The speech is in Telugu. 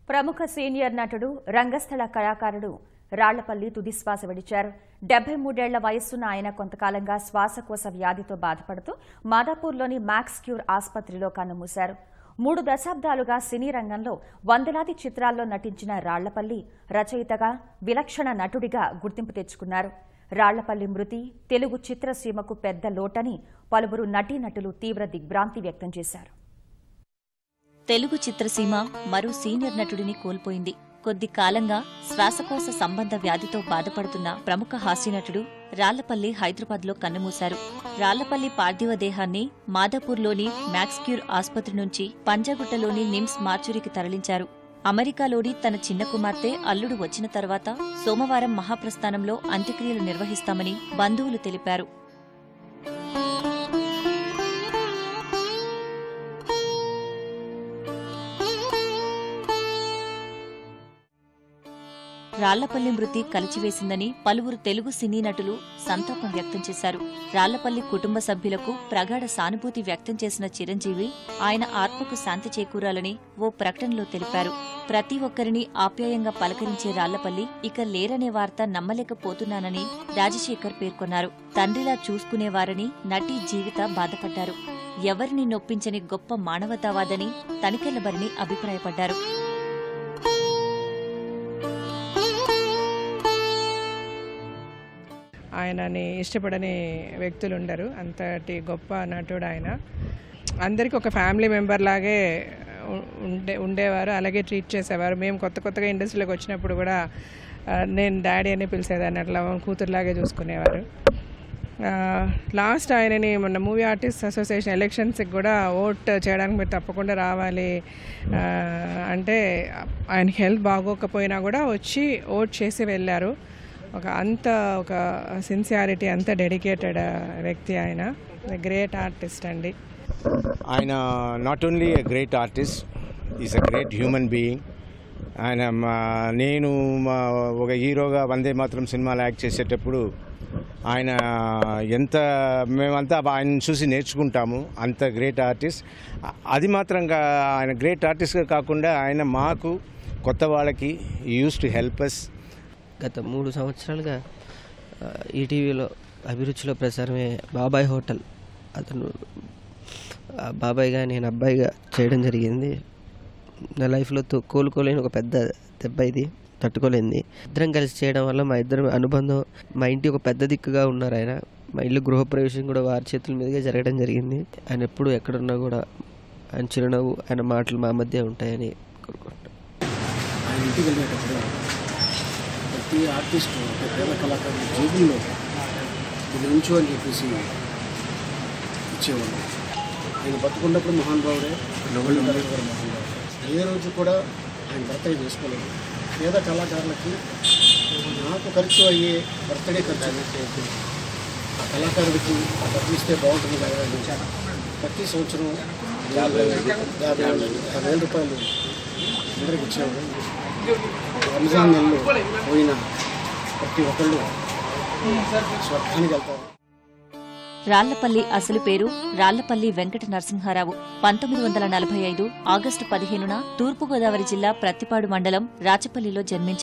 ప్రముఖ సీనియర్ నటుడు రంగస్థల కళాకారుడు రాళ్లపల్లి తుదిశ్వాస విడిచారు డెబ్బై మూడేళ్ల వయస్సున్న ఆయన కొంతకాలంగా శ్వాసకోశ వ్యాధితో బాధపడుతూ మాదాపూర్లోని మ్యాక్స్ క్యూర్ ఆసుపత్రిలో కన్నుమూశారు మూడు దశాబ్దాలుగా సినీ రంగంలో వందలాది చిత్రాల్లో నటించిన రాళ్లపల్లి రచయితగా విలక్షణ నటుడిగా గుర్తింపు తెచ్చుకున్నారు రాళ్లపల్లి మృతి తెలుగు చిత్రసీమకు పెద్ద లోటని పలువురు నటీనటులు తీవ్ర దిగ్భ్రాంతి వ్యక్తం చేశారు తెలుగు చిత్రసీమ మరో సీనియర్ నటుడిని కోల్పోయింది కొద్ది కాలంగా శ్వాసకోశ సంబంధ వ్యాధితో బాధపడుతున్న ప్రముఖ హాస్యనటుడు రాళ్లపల్లి హైదరాబాద్లో కన్నుమూశారు రాళ్లపల్లి పార్థివ దేహాన్ని మాదాపూర్లోని మ్యాక్స్క్యూర్ ఆసుపత్రి నుంచి పంజాగుట్టలోని నిమ్స్ మార్చురికి తరలించారు అమెరికాలోని తన చిన్న కుమార్తె అల్లుడు వచ్చిన తర్వాత సోమవారం మహాప్రస్థానంలో అంత్యక్రియలు నిర్వహిస్తామని బంధువులు తెలిపారు రాళ్లపల్లి మృతి కలిచివేసిందని పలువురు తెలుగు సినీ నటులు సంతాపం వ్యక్తం చేశారు రాళ్లపల్లి కుటుంబ సభ్యులకు ప్రగాఢ సానుభూతి వ్యక్తం చేసిన చిరంజీవి ఆయన ఆత్మకు శాంతి చేకూరాలని ఓ ప్రకటనలో తెలిపారు ప్రతి ఒక్కరిని ఆప్యాయంగా పలకరించే రాళ్లపల్లి ఇక లేరనే వార్త నమ్మలేకపోతున్నానని రాజశేఖర్ పేర్కొన్నారు తండ్రిలా చూసుకునేవారని నటి జీవిత బాధపడ్డారు ఎవరిని నొప్పించని గొప్ప మానవతావాదని తనికెళ్లబరిని అభిప్రాయపడ్డారు ఆయనని ఇష్టపడని వ్యక్తులు ఉండరు అంతటి గొప్ప నటుడు ఆయన అందరికీ ఒక ఫ్యామిలీ మెంబర్ లాగే ఉ- ఉండే ఉండేవారు అలాగే ట్రీట్ చేసేవారు మేము కొత్త కొత్తగా ఇండస్ట్రీలోకి వచ్చినప్పుడు కూడా ఆ, నేను డాడీ అని పిలిచేదాన్ని అట్లా కూతురులాగే చూసుకునేవారు లాస్ట్ ఆయనని మొన్న మూవీ ఆర్టిస్ట్ అసోసియేషన్ ఎలక్షన్స్కి కూడా ఓట్ చేయడానికి మీరు తప్పకుండా రావాలి ఆ, అంటే ఆయనకి హెల్త్ బాగోకపోయినా కూడా వచ్చి ఓట్ చేసి వెళ్ళారు ఒక అంత ఒక సిన్సియారిటీ అంత డెడికేటెడ్ వ్యక్తి ఆయన గ్రేట్ ఆర్టిస్ట్ అండి ఆయన not only a great artist is a great human being ఆయన మా నేను మా ఒక హీరోగా వందే మాత్రం సినిమాలో యాక్ట్ చేసేటప్పుడు ఆయన ఎంత మేమంతా ఆయన చూసి నేర్చుకుంటాము అంత గ్రేట్ ఆర్టిస్ట్ అది మాత్రంగా ఆయన గ్రేట్ ఆర్టిస్ట్గా కాకుండా ఆయన మాకు కొత్త వాళ్ళకి యూస్ టు హెల్ప్ అస్ గత మూడు సంవత్సరాలుగా ఆ, ఈటీవీలో అభిరుచిలో ప్రసారమే బాబాయ్ హోటల్ అతను ఆ బాబాయ్గా నేను అబ్బాయిగా చేయడం జరిగింది నా లైఫ్లో తో- కోలుకోలేని ఒక పెద్ద దెబ్బ ఇది తట్టుకోలేంది ఇద్దరం కలిసి చేయడం వల్ల మా ఇద్దరం అనుబంధం మా ఇంటి ఒక పెద్ద దిక్కుగా ఉన్నారు ఆయన మా ఇల్లు గృహప్రవేశం కూడా వారి చేతుల మీదుగా జరగడం జరిగింది ఆయన ఎప్పుడు ఎక్కడున్నా కూడా ఆయన చిరునవ్వు ఆయన మాటలు మా మధ్య ఉంటాయని కోరుకుంటున్నాను ఆయన ఇంటికి వెళ్ళేటప్పుడు ప్రతి ఆర్టిస్ట్ ఒక పేద కళాకారుల జేబుల్లో ఇది ఉంచు అని చెప్పేసి ఇచ్చేవాళ్ళు ఆయన బతుకున్నప్పుడు మహానుభావుడే నవ్వులు కూడా మహానుభావుడే ఏ రోజు కూడా ఆయన బర్త్డే చేసుకోలేదు పేద కళాకారులకి నాకు ఖర్చు అయ్యే బర్త్డే ఖర్చు ఆ కళాకారుడికి ఆ డబ్బులు ఇస్తే బాగుంటుంది కదా అని ప్రతి సంవత్సరం యాభై యాభై యాభై వేల రూపాయలు అందరికి ఇచ్చేవాడు రంజాన్ నెలలో పోయిన ప్రతి ఒక్కళ్ళు స్వర్గానికి వెళ్తారు రాళ్లపల్లి అసలు పేరు రాళ్లపల్లి వెంకట నరసింహారావు పంతొమ్మిది వందల నలభై ఐదు ఆగస్టు పదిహేనున తూర్పుగోదావరి జిల్లా ప్రత్తిపాడు మండలం రాచపల్లిలో జన్మించారు